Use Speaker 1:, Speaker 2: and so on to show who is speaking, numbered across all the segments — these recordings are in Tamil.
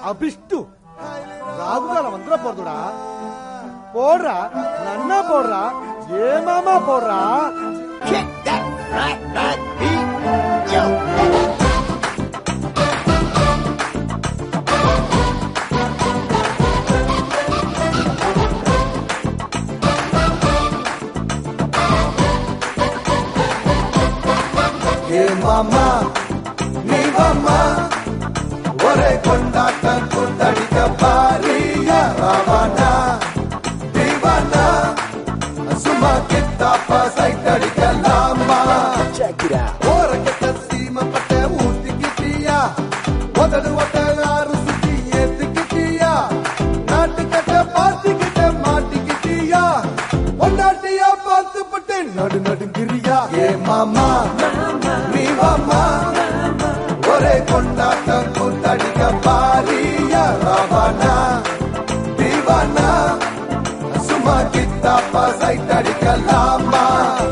Speaker 1: அபிஷ்டு ராகுகாலம் வந்துட போறதுடா போடுறா நன்னா போடுறா ஏமாமா போடுறா
Speaker 2: Kick that right, right beat. Yo.
Speaker 3: ஏ மாமா நீ வாமா ஒரே கொண்டாட்டம் கொண்டாடிக்க பாரியா ராவானா தீவானா சும்மா கித்தாப்பா சைட் அடிக்கலாமா
Speaker 2: Check it out.
Speaker 3: ஓரக்கட்ட சீமப்பட்ட ஊத்திக்கிட்டியா உதடு ஒட்ட ஆறு சுத்தி ஏத்துக்கிட்டியா நாட்டுக்கட்ட பார்த்துக்கிட்ட மாட்டிக்கிட்டியா பொண்டாட்டியா பார்த்து பட்டு நடு நடுங்கிறியா ஏ மாமா நீ வாமா ஒரே கொண்டாட்டம் கூத்தடிக்க பாரியா ராவானா தீவானா சும்மா கித்தாப்பா சைட் அடிக்கலாமா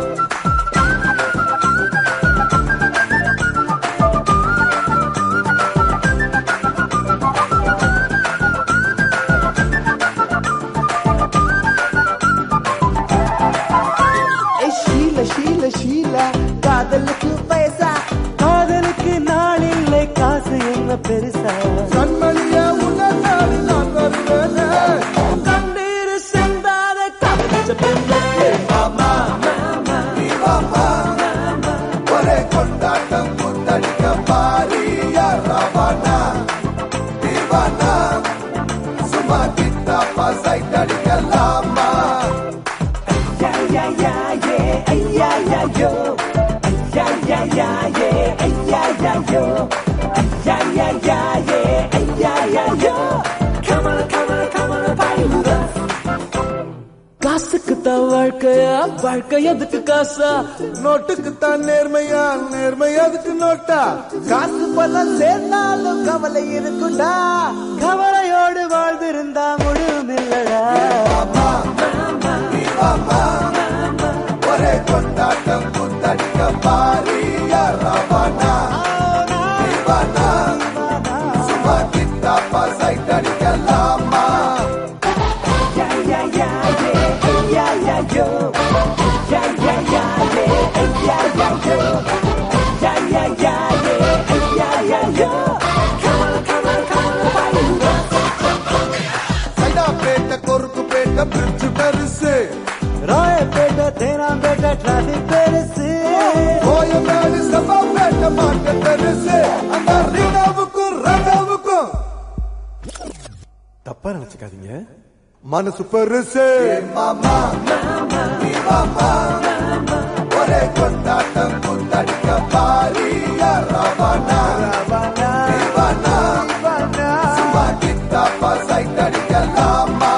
Speaker 4: ஏய் ஷீல ஷீல ஷீல காதலுக்கு வயசா காதலுக்கு நாள் இல்லை காசு என்ன பெருசா
Speaker 3: கண்மணிய உணர்ந்தால் நான் வருவேனே
Speaker 4: கண்ணீர் செந்தாத கவனிச்ச பெண்ணே
Speaker 3: மாமா நீ வாமா ஒரே கொண்டாட்டம் கொண்டாடிக்க பாரியா ராவானா தீவானா சும்மா கித்தாப்பா சைட் அடிக்கலாமா
Speaker 4: யா யா யா ஏ ஐயா யா யோ ஐயா யா யா ஏ ஐயா யா யோ ஐயா யா யா ஏ ஐயா யா yo come on come on come on party with us காசுக்கு தான் வாழ்க்கையா வாழ்க்கை எதுக்கு காசா
Speaker 3: நோட்டுக்கு தான் நேர்மையா நேர்மை அதுக்கு நோட்டா
Speaker 4: காசு பணம் சேர்ந்தாலும் கவலை இருக்குண்டா கவலையோடு வாழ்ந்திருந்தா முழுமில்லடா
Speaker 3: மாமா நீ வாமா ஒரே கொண்டாட்டம் கொண்டாடிக்க பாரியா ராவானா தீவானா சும்மா கித்தாப்பா சைட் அடிக்கலாமா
Speaker 4: யா யா யா ஏ ஐயா யா யோ யா யா யா ஏ ஐயா யா யோ யா யா யா ஏ ஐயா யா yo come on come on come on party with us
Speaker 3: சைடா பேட்ட கொருக்கு பேட்ட பிரிட்ஜ் பெருசு
Speaker 4: ராயப்பேட்டை தேனாம்பேட்டை டிராபிக் பெருசு
Speaker 3: கோயம்பேடு சபா பேட்ட மாட்ட பெருசு அந்த ரீனாவுக்கும் ரகாவுக்கும்
Speaker 1: தப்பா நினைச்சுக்காதீங்க
Speaker 3: மனசு பெருசு மாமா நீ மாமா ஒரே கொண்டாட்டம் கொண்டாடிக்க பாரியா ராவானா தீவானா சும்மா கித்தாப்பா சைட் அடிக்கலாமா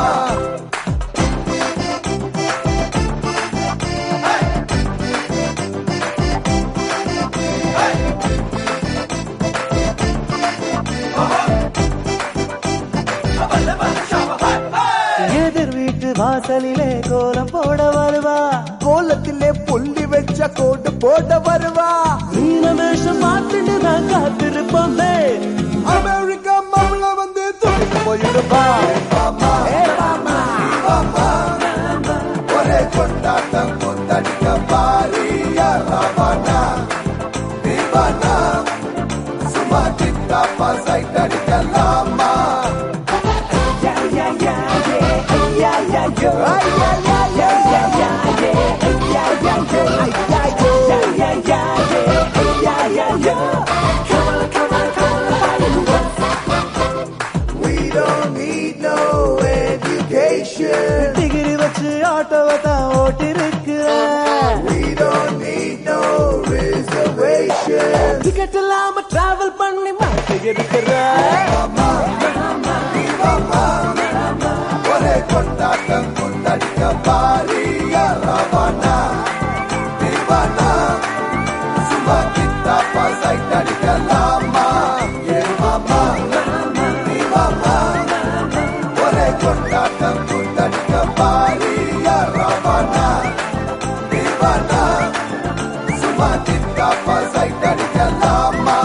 Speaker 4: எதிர் வீட்டு வாசலிலே கோலம் போட வருவா கோலத்திலே புள்ளி வச்ச கோட்டு போட வருவா நீலமேஷம் மாத்திட்டு நான் காத்திருப்போமே
Speaker 3: அமெரிக்கா மாப்பிள வந்து தூக்கிட்டு போயிடுப்பா மாமா
Speaker 4: மாமா
Speaker 3: மாமா ஒரே கொண்டாட்டம் கொண்டாடிக்க பாரியா ராவானா தீவானா சும்மா கித்தாப்பா சைட் அடிக்கலாமா
Speaker 4: யா யா யா ஏ ஐயா யா யோ யா யா யா யா யா ஏ ஐயா யா யோ ஐயா யோ யா யா யா ஏ ஐயா யா yo come on come on come on party with us
Speaker 3: We don't need no education
Speaker 4: degree வச்சு ஆட்டோவை தான் ஓட்டிருக்கிறேன்
Speaker 3: We don't need no reservation
Speaker 4: ticket இல்லாம டிராவல் பண்ணி மாட்டி இருக்கிறேன்
Speaker 3: மாமா நீ மாமா ஒரே கொண்டாட்டம் கொண்டாடிக்க பாரியா ராவானா தீவானா சும்மா கித்தாப்பா சைட் அடிக்கலாமா ஏ மாமா நீ மாமா ஒரே கொண்டாட்டம் கொண்டாடிக்க பாரியா ராவானா தீவானா சும்மா கித்தாப்பா சைட் அடிக்கலாமா